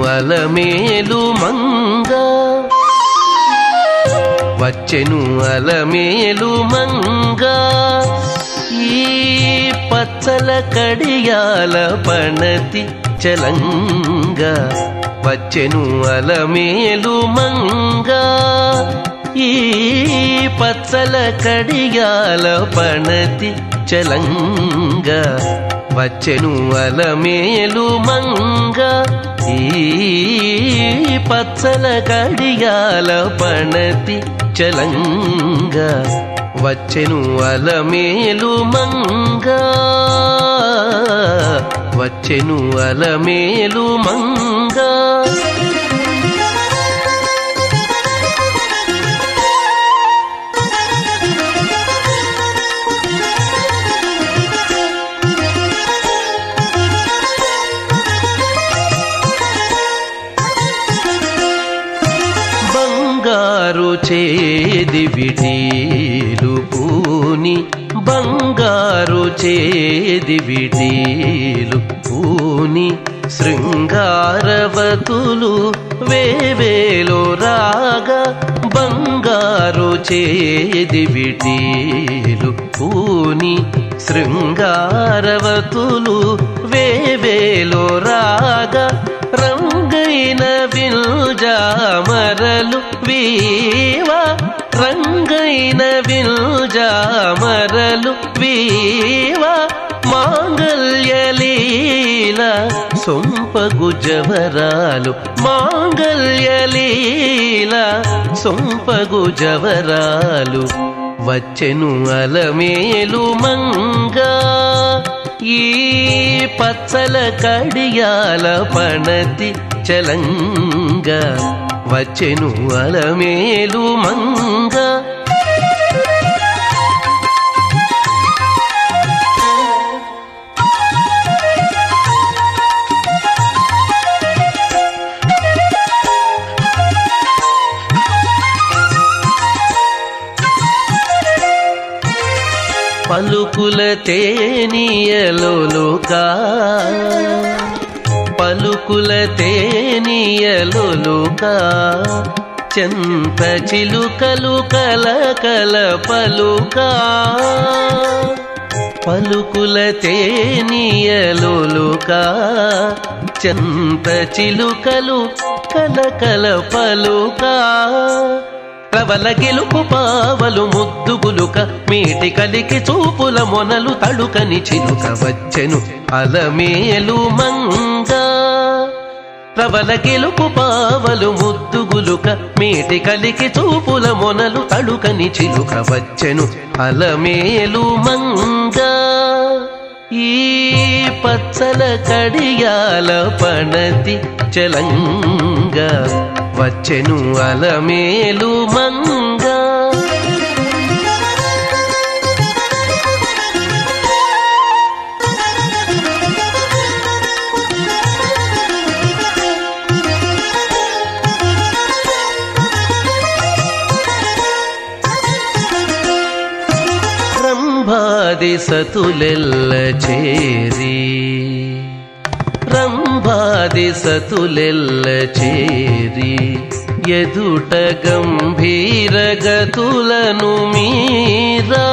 అలమేలు మంగ వచ్చెను అలమేలు మంగ ఈ పచ్చల కడియాల పణతి చలంగ వచ్చెను అలమేలు మంగ ఈ పచ్చల కడియాల పణతి చలంగ వచ్చెను అలమేలు మంగ ఈ పచ్చల కడియాల పణతి చలంగ వచ్చెను అలమేలు మంగ వచ్చెను అలమేలు మంగ బంగారు చేది విడీలు పూని బంగారు చేది విడీలు పూని శృంగారవతులు వేవేలో రాగా బంగారు చేది విడీలు పూని శృంగారవతులు వేవేలో రాగా రంగైన విల్జామరలు వీవా రంగైన విల్జామరలు వీవా మాంగల్యలీల సొంపగు జవరాలు మాంగల్యలీల సొంపగు జవరాలు వచ్చెను అలమేలు మంగా ఈ పచ్చల కడియాల పణతి చలంగ వచ్చెను అలమేలు మంగ పలుకుల తేనియలోలుకా పలుకుల తేనియలోలుకా చెంత చిలుకలు కల కల పలుకా పలుకుల తేనియలోలుకా చెంత చిలుకలు కల కల పలుకా ప్రవల గెలుపు పావలు ముద్దుగులుక మీటి కలికి చూపుల మొనలు తడుకని చిలుక వచ్చెను అలమేలు మంగ ప్రవల గెలుపు పావలు ముద్దుగులుక మీటి కలికి చూపుల మొనలు తడుకని చిలుక వచ్చెను అలమేలు మంగ ఈ పచ్చల కడియాల పణతి చలంగ వచ్చెను అలమేలు మంగ రంభాది సతులెల్ల చేరి రంభాది సతులెల్ల చేరి ఎదుట గంభీర గతులను మీరా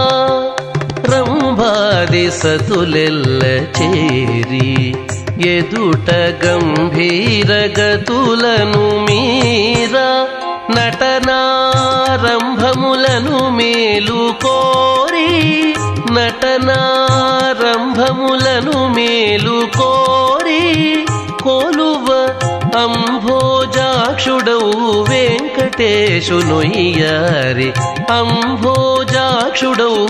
రంభాది సతులెల్ల చేరి ఎదుట గంభీర గతులను మీరా నటనారంభములను మేలు కోరి నటనారంభములను మేలు కోరి కోలువ అంభోజాక్షుడవు వెంకటేశునొయ్యారి అంభోజాక్షుడవు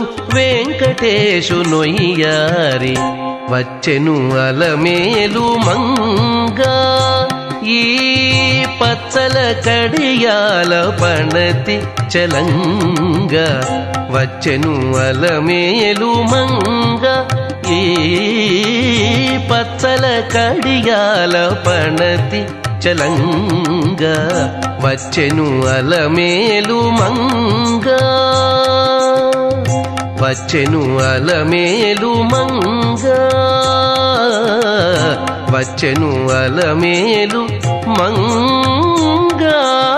వెంకటేశునొయ్యారి వచ్చెను అలమేలు మంగా ఈ పచ్చల కడియాల పణతి చలంగ వచ్చెను అలమేలు మంగ ఈ పచ్చల కడియాల పణతి చలంగ వచ్చెను అలమేలు మంగ వచ్చెను అలమేలు మంగ వచ్చెను అలమేలు మంగా